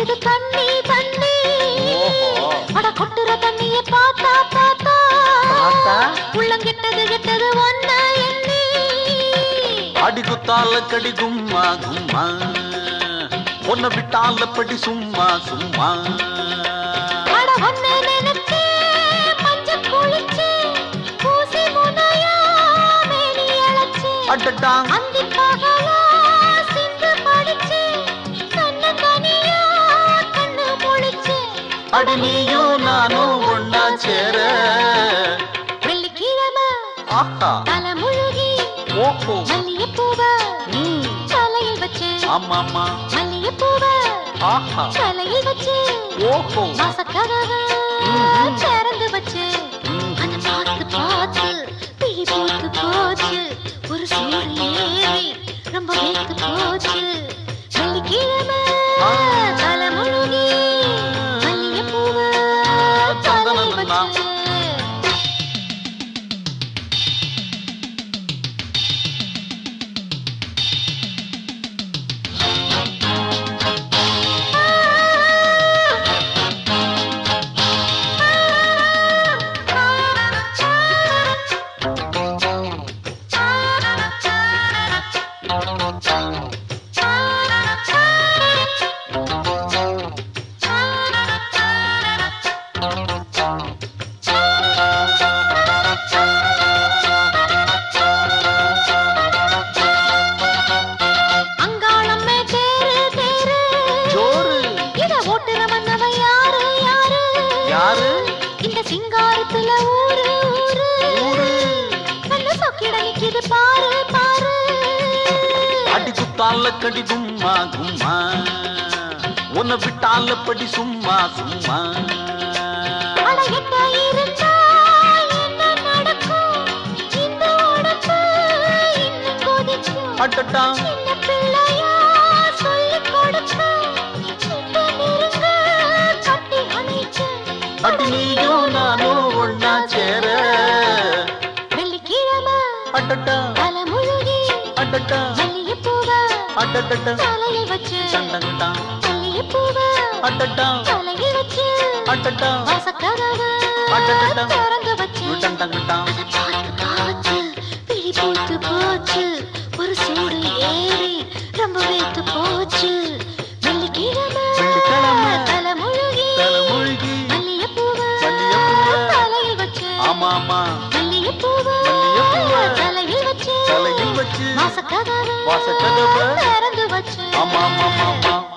கொதிக்குது தண்ணி தண்ணி ஓஹோ. அட கொட்டுற தண்ணிய பார்த்தா பார்த்தா பார்த்தா? உள்ளம் கெட்டது கெட்டது ஒன்ன எண்ணி அடி குத்தால கடி கும்மா கும்மா பொண்ண விட்டால படி சும்மா சும்மா அட ஒன்ன நினைச்சு மஞ்ச குளிச்சு பூசி முனையா மேனி அழைச்சு அடடா அந்தி பகலா சிந்து படிச்சு கண்ணு தனியா கண்ணு முழிச்சு அடி நீயும் நானும் ஒன்னா சேர வெள்ளிக்கிழமை ஆஹா தலை முழுகி ஓஹோ மல்லிகைப்பூவ ம், தலையில் வச்சு ஆமாமா மல்லிகைப்பூவ ஆஹா தலையில் வச்சு ஓஹோ வாசக்கதவு ம்ஹும். திறந்து வச்சு ம், அதை பார்த்து பார்த்து பிழி போட்டு போச்சு ஒரு சூடு ஏறி ரொம்ப வேத்து போச்சு வெள்ளிக்கிழமை ஆ. தலை முழுகி மல்லிகைப்பூவ தலையில் வச்சு அங்காளம்மே தேரு தேரு ஜோரு இத ஓட்டுற மன்னவ யாரு யாரு யாரு இந்த சிங்காரத்துல ஊரு ஊரு ஊரு கண்ணு சொக்கிட நிக்குது பாரு பாரு அடி குத்தால கடி கும்மா கும்மா உன்னை விட்டால படி சும்மா சும்மா அட எட்ட இருந்தா என்ன நடக்கும் இந்த உடம்பு இன்னும் கொதிக்கும் அடடா சின்ன பிள்ளையா சொல்லிக் கொடுக்க கிட்ட நெருங்க கட்டி அணைக்க அடி நீயும் நானும் ஒன்னா சேர வெள்ளிக்கிழமை அடடா தலை முழுகி அடடா மல்லிகைப்பூவ அடடடா தலையில் வச்சு டண்டங்கடா மல்லிகைப்பூவ அடடா தலையில் வச்சு அடடா வாசக்கதவு அடடடா. திறந்து வச்சு டண்டங்கடா அதை பார்த்து பார்த்து பிழி போட்டு போச்சு ஒரு சூடு ஏறி ரொம்ப வேத்து போச்சு வெள்ளிக்கிழமை வெள்ளிக்கிழமை. தலை முழுகி தலை மூழ்கி மல்லிகைப்பூவ மல்லிகைப்பூவ தலையில் வச்சு ஆமா ஆமா மல்லிகைப்பூவ மல்லிகைப்பூவ தலையில் வச்சு தலையில் வச்சு வாசக்கதவு வாசக்கதவு திறந்து வச்சு ஆமா ஆமா ஆமா ஆமா